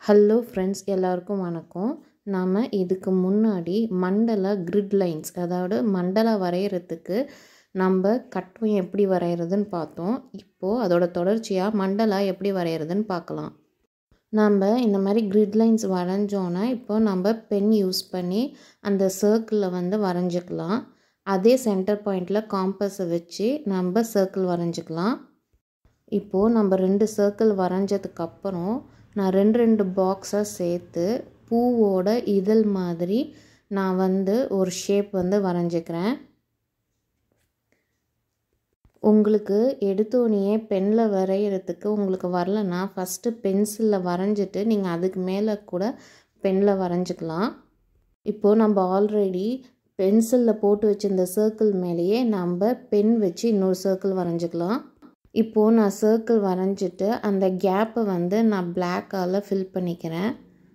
hello friends எல்லாருக்கும் வணக்கம் நாம் இதுக்கு முன்னாடி மண்டல கிரிட் லைன்ஸ் அதாவது மண்டல வரைகிறதுக்கு நம்ம கட்டம் எப்படி வரைகிறதுன்னு பார்த்தோம் இப்போது அதோட தொடர்ச்சியாக மண்டலா எப்படி வரைகிறதுன்னு பார்க்கலாம் நம்ம இந்த மாதிரி கிரிட் லைன்ஸ் வரைஞ்சோன்னா இப்போ நம்ம பென் யூஸ் பண்ணி அந்த சர்க்கிளில் வந்து வரைஞ்சிக்கலாம் அதே சென்டர் பாயிண்டில் காம்பஸை வச்சு நம்ம சர்க்கிள் வரைஞ்சிக்கலாம் இப்போது நம்ம ரெண்டு சர்க்கிள் வரைஞ்சதுக்கப்புறம் நான் ரெண்டு ரெண்டு பாக்ஸாக சேர்த்து பூவோட இதழ் மாதிரி நான் வந்து ஒரு ஷேப் வந்து வரைஞ்சிக்கிறேன் உங்களுக்கு எடுத்தோடனே பெனில் வரைகிறதுக்கு உங்களுக்கு வரலன்னா ஃபஸ்ட்டு பென்சிலில் வரைஞ்சிட்டு நீங்கள் அதுக்கு மேலே கூட பெனில் வரைஞ்சிக்கலாம் இப்போது நம்ம ஆல்ரெடி பென்சிலில் போட்டு வச்சுருந்த சர்க்கிள் மேலேயே நம்ம பென் வச்சு இன்னொரு சர்க்கிள் வரைஞ்சிக்கலாம் இப்போது நான் சர்க்கிள் வரைஞ்சிட்டு அந்த கேப்பை வந்து நான் பிளாக்கால் ஃபில் பண்ணிக்கிறேன்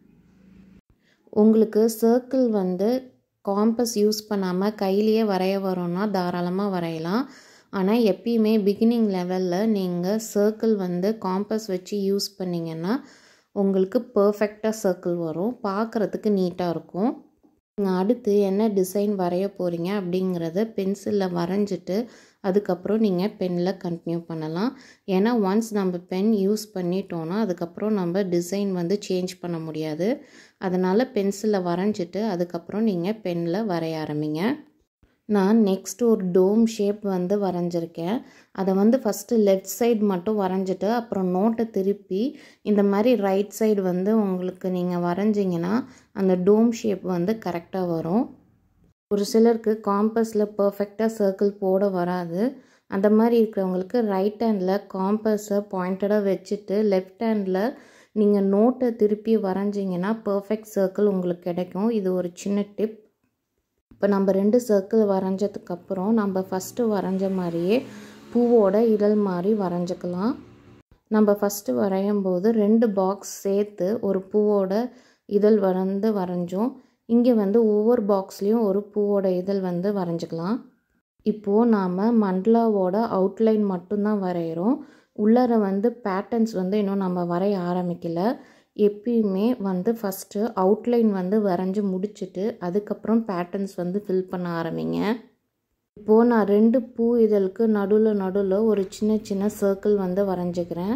உங்களுக்கு சர்க்கிள் வந்து காம்பஸ் யூஸ் பண்ணாமல் கையிலேயே வரைய வரோன்னா தாராளமாக வரையலாம் ஆனால் எப்பயுமே பிகினிங் லெவலில் நீங்கள் சர்க்கிள் வந்து காம்பஸ் வச்சு யூஸ் பண்ணிங்கன்னா உங்களுக்கு பர்ஃபெக்டாக சர்க்கிள் வரும் பார்க்குறதுக்கு நீட்டாக இருக்கும் நீங்கள் அடுத்து என்ன டிசைன் வரைய போகிறீங்க அப்படிங்கிறத பென்சிலில் வரைஞ்சிட்டு அதுக்கப்புறம் நீங்கள் பெனில் கண்டினியூ பண்ணலாம் ஏன்னா ஒன்ஸ் நம்ம பென் யூஸ் பண்ணிட்டோன்னா அதுக்கப்புறம் நம்ம டிசைன் வந்து சேஞ்ச் பண்ண முடியாது அதனால் பென்சிலில் வரைஞ்சிட்டு அதுக்கப்புறம் நீங்கள் பெனில் வரைய ஆரம்பிங்க நான் நெக்ஸ்ட் ஒரு டோம் ஷேப் வந்து வரைஞ்சிருக்கேன் அதை வந்து ஃபஸ்ட்டு லெஃப்ட் சைடு மட்டும் வரைஞ்சிட்டு அப்புறம் நோட்டை திருப்பி இந்த மாதிரி ரைட் சைடு வந்து உங்களுக்கு நீங்கள் வரைஞ்சிங்கன்னா அந்த டோம் ஷேப் வந்து கரெக்டாக வரும் ஒரு சிலருக்கு காம்பஸில் பர்ஃபெக்டாக சர்க்கிள் போட வராது அந்த மாதிரி இருக்கிறவங்களுக்கு ரைட் ஹேண்டில் காம்பஸை பாயிண்டடாக வச்சுட்டு லெஃப்ட் ஹேண்டில் நீங்கள் நோட்டை திருப்பி வரைஞ்சிங்கன்னா பர்ஃபெக்ட் சர்க்கிள் உங்களுக்கு கிடைக்கும் இது ஒரு சின்ன டிப் இப்போ நம்ம ரெண்டு சர்க்கிள் வரைஞ்சதுக்கப்புறம் நம்ம ஃபஸ்ட்டு வரைஞ்ச மாதிரியே பூவோட இதழ் மாதிரி வரைஞ்சிக்கலாம் நம்ம ஃபஸ்ட்டு வரையும் போது ரெண்டு பாக்ஸ் சேர்த்து ஒரு பூவோட இதழ் வந்து வரைஞ்சோம் இங்கே வந்து ஒவ்வொரு பாக்ஸ்லேயும் ஒரு பூவோட இதழ் வந்து வரைஞ்சிக்கலாம் இப்போது நாம் மண்டலாவோட அவுட்லைன் மட்டும்தான் வரைகிறோம் உள்ளார வந்து பேட்டர்ன்ஸ் வந்து இன்னும் நம்ம வரைய ஆரம்பிக்கல எப்பயுமே வந்து ஃபஸ்ட்டு அவுட்லைன் வந்து வரைஞ்சி முடிச்சுட்டு அதுக்கப்புறம் பேட்டர்ன்ஸ் வந்து ஃபில் பண்ண ஆரம்பிங்க இப்போது நான் ரெண்டு பூ இதழுக்கு நடுவில் நடுவில் ஒரு சின்ன சின்ன சர்க்கிள் வந்து வரைஞ்சிக்கிறேன்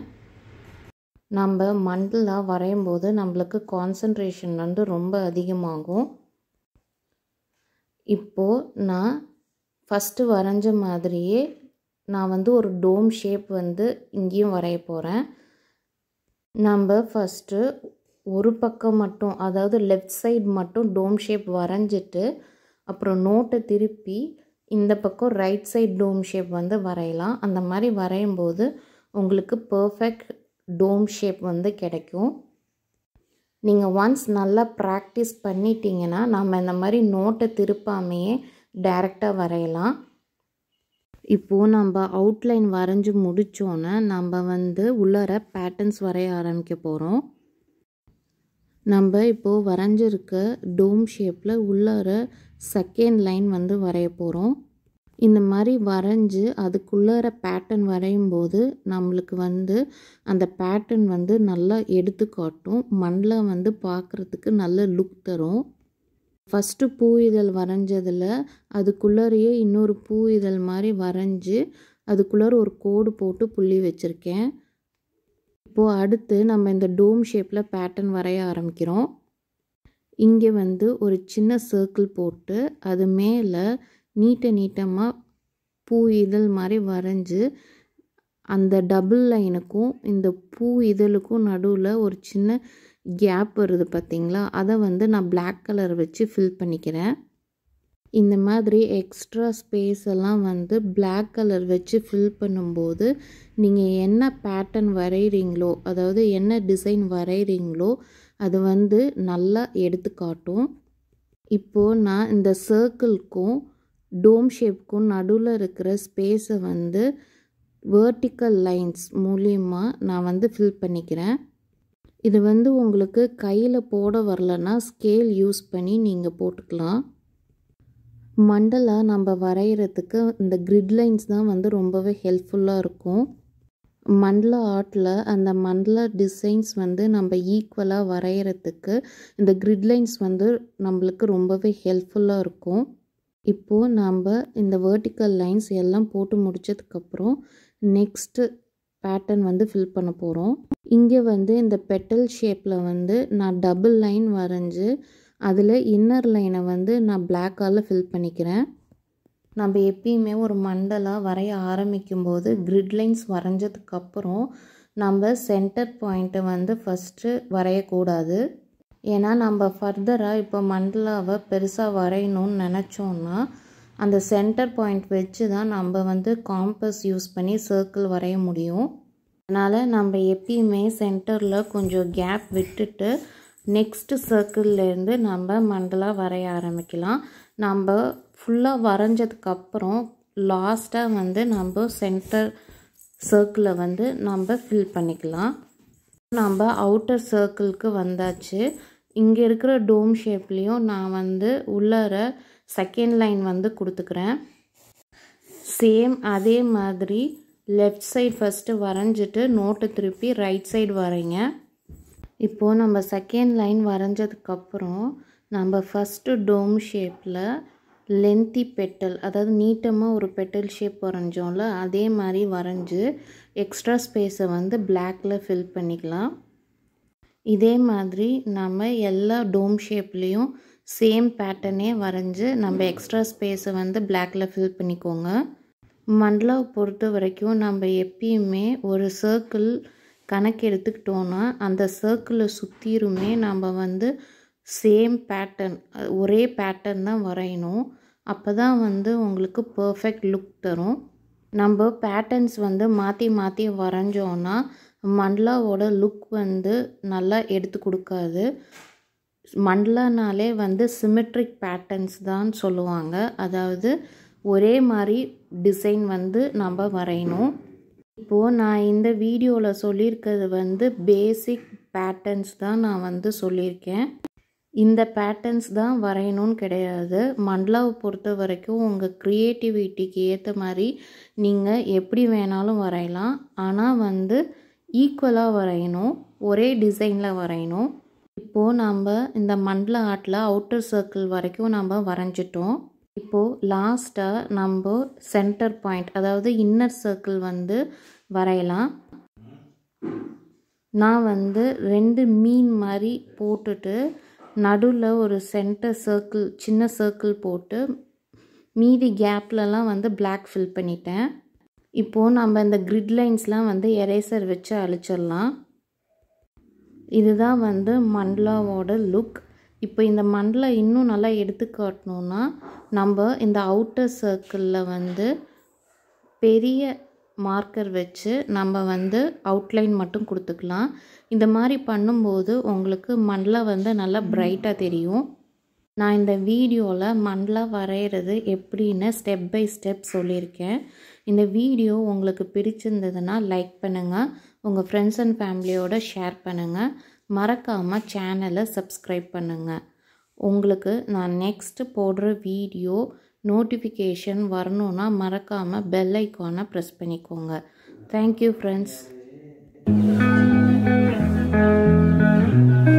நம்ம மண்டலாக வரையும் போது நம்மளுக்கு கான்சன்ட்ரேஷன் வந்து ரொம்ப அதிகமாகும் இப்போது நான் ஃபஸ்ட்டு வரைஞ்ச மாதிரியே நான் வந்து ஒரு டோம் ஷேப் வந்து இங்கேயும் வரைய போகிறேன் நம்ம ஃபஸ்ட்டு ஒரு பக்கம் மட்டும் அதாவது லெஃப்ட் சைடு மட்டும் டோம் ஷேப் வரைஞ்சிட்டு அப்புறம் நோட்டை திருப்பி இந்த பக்கம் ரைட் சைட் டோம் ஷேப் வந்து வரையலாம் அந்த மாதிரி வரையும் போது உங்களுக்கு பர்ஃபெக்ட் டோம் ஷேப் வந்து கிடைக்கும் நீங்கள் ஒன்ஸ் நல்லா ப்ராக்டிஸ் பண்ணிட்டீங்கன்னா நம்ம இந்த மாதிரி நோட்டை திருப்பாமையே டைரெக்டாக வரையலாம் இப்போது நம்ம அவுட்லைன் வரைஞ்சி முடித்தோன்னே நம்ம வந்து உள்ளார பேட்டர்ன்ஸ் வரைய ஆரம்பிக்க போகிறோம் நம்ம இப்போது வரைஞ்சிருக்க டோம் ஷேப்பில் உள்ளார செகண்ட் லைன் வந்து வரைய போகிறோம் இந்த மாதிரி வரைஞ்சி அதுக்குள்ளார பேட்டர்ன் வரையும் போது நம்மளுக்கு வந்து அந்த பேட்டர்ன் வந்து நல்லா எடுத்து காட்டும் மண்ணில் வந்து பார்க்குறதுக்கு நல்ல லுக் தரும் ஃபஸ்ட்டு பூ இதழ் வரைஞ்சதில் அதுக்குள்ளாரையே இன்னொரு பூ இதழ் மாதிரி வரைஞ்சி அதுக்குள்ளார ஒரு கோடு போட்டு புள்ளி வச்சுருக்கேன் இப்போது அடுத்து நம்ம இந்த டோம் ஷேப்பில் பேட்டர்ன் வரைய ஆரம்பிக்கிறோம் இங்கே வந்து ஒரு சின்ன சர்க்கிள் போட்டு அது மேலே நீட்ட நீட்டமாக பூ இதழ் மாதிரி வரைஞ்சி அந்த டபுள் லைனுக்கும் இந்த பூ இதழுக்கும் நடுவில் ஒரு சின்ன கேப் வருது பார்த்திங்களா அதை வந்து நான் பிளாக் கலர் வச்சு ஃபில் பண்ணிக்கிறேன் இந்த மாதிரி எக்ஸ்ட்ரா ஸ்பேஸ் எல்லாம் வந்து பிளாக் கலர் வச்சு ஃபில் பண்ணும்போது நீங்கள் என்ன பேட்டர்ன் வரைகிறீங்களோ அதாவது என்ன டிசைன் வரைகிறீங்களோ அது வந்து நல்லா எடுத்து காட்டும் இப்போது நான் இந்த சர்க்கிள்க்கும் டோம் ஷேப்க்கும் நடுவில் இருக்கிற ஸ்பேஸை வந்து வேர்ட்டிக்கல் லைன்ஸ் மூலியமாக நான் வந்து ஃபில் பண்ணிக்கிறேன் இது வந்து உங்களுக்கு கையில் போட வரலன்னா ஸ்கேல் யூஸ் பண்ணி நீங்கள் போட்டுக்கலாம் மண்டலா நம்ம வரைகிறதுக்கு இந்த கிரிட் லைன்ஸ் தான் வந்து ரொம்பவே ஹெல்ப்ஃபுல்லாக இருக்கும் மண்டல ஆர்ட்டில் அந்த மண்டல டிசைன்ஸ் வந்து நம்ம ஈக்குவலாக வரைகிறதுக்கு இந்த கிரிட் லைன்ஸ் வந்து நம்மளுக்கு ரொம்பவே ஹெல்ப்ஃபுல்லாக இருக்கும் இப்போது நாம் இந்த வேர்ட்டிக்கல் லைன்ஸ் எல்லாம் போட்டு முடித்ததுக்கப்புறம் நெக்ஸ்ட்டு பேட்டர்ன் வந்து ஃபில் பண்ண போகிறோம் இங்கே வந்து இந்த பெட்டல் ஷேப்பில் வந்து நான் டபுள் லைன் வரைஞ்சி அதில் இன்னர் லைனை வந்து நான் பிளாக்கால் ஃபில் பண்ணிக்கிறேன் நம்ம எப்பயுமே ஒரு மண்டலாக வரைய ஆரம்பிக்கும் போது கிரிட் லைன்ஸ் வரைஞ்சதுக்கப்புறம் நம்ம சென்டர் பாயிண்ட்டை வந்து ஃபஸ்ட்டு வரையக்கூடாது ஏன்னா நம்ம ஃபர்தராக இப்போ மண்டலாவை பெருசாக வரையணும்னு நினச்சோன்னா அந்த சென்டர் பாயிண்ட் வச்சு தான் நம்ம வந்து காம்பஸ் யூஸ் பண்ணி சர்க்கிள் வரைய முடியும் அதனால் நம்ம எப்பயுமே சென்டரில் கொஞ்சம் கேப் விட்டுட்டு நெக்ஸ்ட்டு சர்க்கிள்லேருந்து நம்ம மண்டலா வரைய ஆரம்பிக்கலாம் நம்ம ஃபுல்லாக வரைஞ்சதுக்கப்புறம் லாஸ்ட்டாக வந்து நம்ம சென்டர் சர்க்கிளை வந்து நம்ம ஃபில் பண்ணிக்கலாம் நம்ம அவுட்டர் சர்க்கிளுக்கு வந்தாச்சு இங்கே இருக்கிற டோம் ஷேப்லேயும் நான் வந்து உள்ளார செகண்ட் லைன் வந்து கொடுத்துக்கிறேன் சேம் அதே மாதிரி லெஃப்ட் சைடு ஃபஸ்ட்டு வரைஞ்சிட்டு நோட்டை திருப்பி ரைட் சைடு வரைங்க இப்போது நம்ம செகண்ட் லைன் வரைஞ்சதுக்கப்புறம் நம்ம ஃபஸ்ட்டு டோம் ஷேப்பில் லென்த்தி பெட்டல் அதாவது நீட்டமாக ஒரு பெட்டல் ஷேப் வரைஞ்சோம்ல அதே மாதிரி வரைஞ்சி எக்ஸ்ட்ரா ஸ்பேஸை வந்து பிளாக்கில் ஃபில் பண்ணிக்கலாம் இதே மாதிரி நம்ம எல்லா டோம் ஷேப்லேயும் சேம் பேட்டர்னே வரைஞ்சி நம்ம எக்ஸ்ட்ரா ஸ்பேஸை வந்து பிளாக்கில் ஃபில் பண்ணிக்கோங்க மண்டலாவை பொறுத்த வரைக்கும் நம்ம எப்பயுமே ஒரு சர்க்கிள் கணக்கு எடுத்துக்கிட்டோன்னா அந்த சர்க்கிளை சுற்றிருமே நம்ம வந்து சேம் பேட்டர்ன் ஒரே பேட்டர்ன் தான் வரையணும் அப்போ தான் வந்து உங்களுக்கு பர்ஃபெக்ட் லுக் தரும் நம்ம பேட்டர்ன்ஸ் வந்து மாற்றி மாற்றி வரைஞ்சோன்னா மண்டலாவோட லுக் வந்து நல்லா எடுத்து கொடுக்காது மண்டலானாலே வந்து சிமெட்ரிக் பேட்டர்ன்ஸ் தான் சொல்லுவாங்க அதாவது ஒரே மாதிரி டிசைன் வந்து நம்ம வரையணும் இப்போது நான் இந்த வீடியோவில் சொல்லியிருக்கிறது வந்து பேசிக் பேட்டர்ன்ஸ் தான் நான் வந்து சொல்லியிருக்கேன் இந்த பேட்டர்ன்ஸ் தான் வரையணும்னு கிடையாது மண்டலாவை பொறுத்த வரைக்கும் உங்கள் க்ரியேட்டிவிட்டிக்கு ஏற்ற மாதிரி நீங்கள் எப்படி வேணாலும் வரையலாம் ஆனால் வந்து ஈக்குவலாக வரையணும் ஒரே டிசைனில் வரையணும் இப்போது நம்ம இந்த மண்டல ஆர்ட்டில் அவுட்டர் சர்க்கிள் வரைக்கும் நம்ம வரைஞ்சிட்டோம் இப்போது லாஸ்ட்டாக நம்ம சென்டர் பாயிண்ட் அதாவது இன்னர் சர்க்கிள் வந்து வரையலாம் நான் வந்து ரெண்டு மீன் மாதிரி போட்டுட்டு நடுவில் ஒரு சென்டர் சர்க்கிள் சின்ன சர்க்கிள் போட்டு மீதி கேப்லலாம் வந்து பிளாக் ஃபில் பண்ணிட்டேன் இப்போது நம்ம இந்த கிரிட் லைன்ஸ்லாம் வந்து எரேசர் வச்சு அழிச்சிடலாம் இதுதான் வந்து மண்டலாவோட லுக் இப்போ இந்த மண்டலை இன்னும் நல்லா எடுத்து காட்டணுன்னா நம்ம இந்த அவுட்டர் சர்க்கிளில் வந்து பெரிய மார்க்கர் வச்சு நம்ம வந்து அவுட்லைன் மட்டும் கொடுத்துக்கலாம் இந்த மாதிரி பண்ணும்போது உங்களுக்கு மண்டலா வந்து நல்லா பிரைட்டாக தெரியும் நான் இந்த வீடியோவில் மண்டலா வரைகிறது எப்படின்னு ஸ்டெப் பை ஸ்டெப் சொல்லியிருக்கேன் இந்த வீடியோ உங்களுக்கு பிடிச்சிருந்ததுன்னா லைக் பண்ணுங்கள் உங்கள் ஃப்ரெண்ட்ஸ் அண்ட் ஃபேமிலியோட ஷேர் பண்ணுங்கள் மறக்காமல் சேனலை சப்ஸ்கிரைப் பண்ணுங்கள் உங்களுக்கு நான் நெக்ஸ்ட்டு போடுற வீடியோ நோட்டிஃபிகேஷன் வரணுன்னா மறக்காமல் பெல் ஐக்கானை ப்ரெஸ் பண்ணிக்கோங்க தேங்க்யூ ஃப்ரெண்ட்ஸ்